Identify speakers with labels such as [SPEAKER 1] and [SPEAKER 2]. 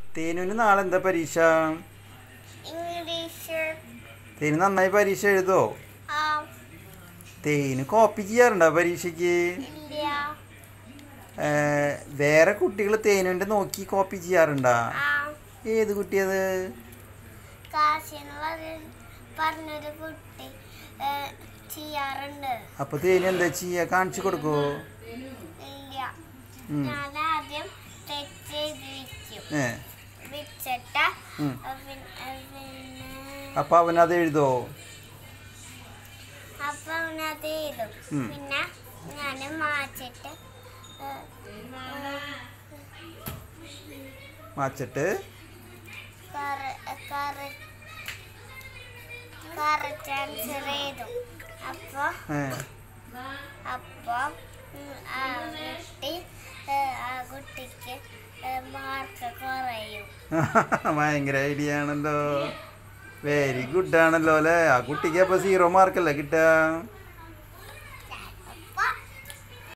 [SPEAKER 1] തേനുവിന് നാളെ എന്താ പരീക്ഷ
[SPEAKER 2] ഇംഗ്ലീഷ്
[SPEAKER 1] തേന് നന്നായി പരീക്ഷ എഴുതോ
[SPEAKER 2] ആ
[SPEAKER 1] തേന് കോപ്പി ചെയ്യാറുണ്ടോ പരീക്ഷയ്ക്ക്
[SPEAKER 2] ഇല്ല
[SPEAKER 1] ഏ, വേറെ കുട്ടികൾ തേനുവിൻ്റെ നോക്കി കോപ്പി ചെയ്യാറുണ്ടോ
[SPEAKER 2] ആ
[SPEAKER 1] ഏത് കുട്ടിയത്
[SPEAKER 2] കാശിന്ന് പറഞ്ഞ- പറഞ്ഞൊരു കുട്ടി ഏ, ചെയ്യാറുണ്ട്
[SPEAKER 1] അപ്പോൾ തേന് എന്താ ചെയ്യുക കാണിച്ചു കൊടുക്കുമോ
[SPEAKER 2] ഇല്ല
[SPEAKER 1] ഉം.
[SPEAKER 2] ഞാൻ ആദ്യം തെറ്റ് എഴുതി വെക്കും
[SPEAKER 1] ഏ
[SPEAKER 2] വെച്ചിട്ട്
[SPEAKER 1] ഉം.
[SPEAKER 2] പിന്നെ പിന്നെ
[SPEAKER 1] അപ്പോൾ അവനത് എഴുതോ
[SPEAKER 2] അപ്പൊ അവനത് എഴുതും
[SPEAKER 1] ഉം.
[SPEAKER 2] പിന്നെ ഞാൻ മാച്ചിട്ട് ഏ,
[SPEAKER 1] മാച്ചിട്ട്
[SPEAKER 2] കറക്റ്റ് ആൻസർ എഴുതും അപ്പൊ
[SPEAKER 1] ഏ
[SPEAKER 2] അപ്പൊ ഉം, ആ കുട്ടി ഏ, ആ കുട്ടിക്ക് മാർക്ക് കുറയും
[SPEAKER 1] ഭയങ്കര ഐഡിയ ആണല്ലോ വെരി ഗുഡ് ആണല്ലോ അല്ലേ ആ കുട്ടിക്ക് അപ്പോൾ സീറോ മാർക്കല്ലേ കിട്ടുക